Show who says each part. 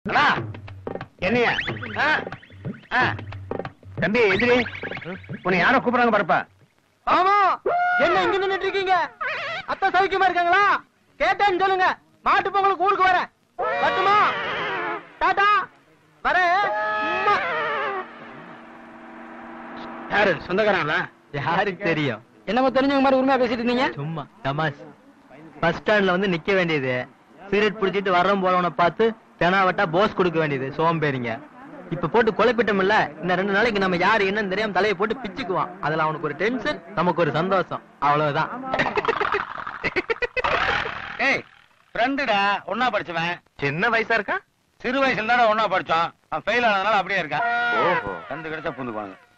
Speaker 1: அண்ணா என்னையா ஆ, ஆ. தம்பி எதிரி உன்னை யாரோ கூப்பிடுறாங்க பாருப்பா
Speaker 2: ஆமா என்ன இங்க நின்னுட்டு இருக்கீங்க அத்தை சௌக்கியமா இருக்காங்களா கேட்டேன்னு சொல்லுங்க மாட்டு பொங்கலுக்கு ஊருக்கு வரேன் வரட்டுமா டாடா வரேன் உம்மா.
Speaker 1: யாரு சொந்தக்காரங்களா
Speaker 3: யாருக்கு தெரியும்
Speaker 2: என்னமோ தெரிஞ்சவங்க மாதிரி உண்மையா பேசிட்டு இருந்தீங்க
Speaker 3: சும்மா தமாஷ் பஸ் ஸ்டாண்ட்ல வந்து நிக்க வேண்டியது சிகரெட் புடிச்சிட்டு வரவும் போறவனை பார்த்து தெனாவட்டா போஸ் கொடுக்க வேண்டியது சோம்பேறிங்க இப்ப போட்டு குழப்பிட்டோம்ல இன்னும் ரெண்டு நாளைக்கு நம்ம யாரு என்னன்னு தெரியாம தலையை போட்டு பிச்சுக்குவான் அதுல அவனுக்கு ஒரு டென்ஷன் நமக்கு ஒரு சந்தோஷம் அவ்வளவுதான்
Speaker 1: ஏய் ஃப்ரெண்டுடா ஒன்னா படிச்சவன்
Speaker 3: சின்ன வயசா இருக்கா
Speaker 1: சிறு வயசுல தான் ஒன்னா படிச்சோம் அவன் ஃபெயில் ஆனதுனால அப்படியே இருக்கான்
Speaker 3: ஓஹோ.
Speaker 1: கண்டு கிடைச்சா புந்துக்குவாங்க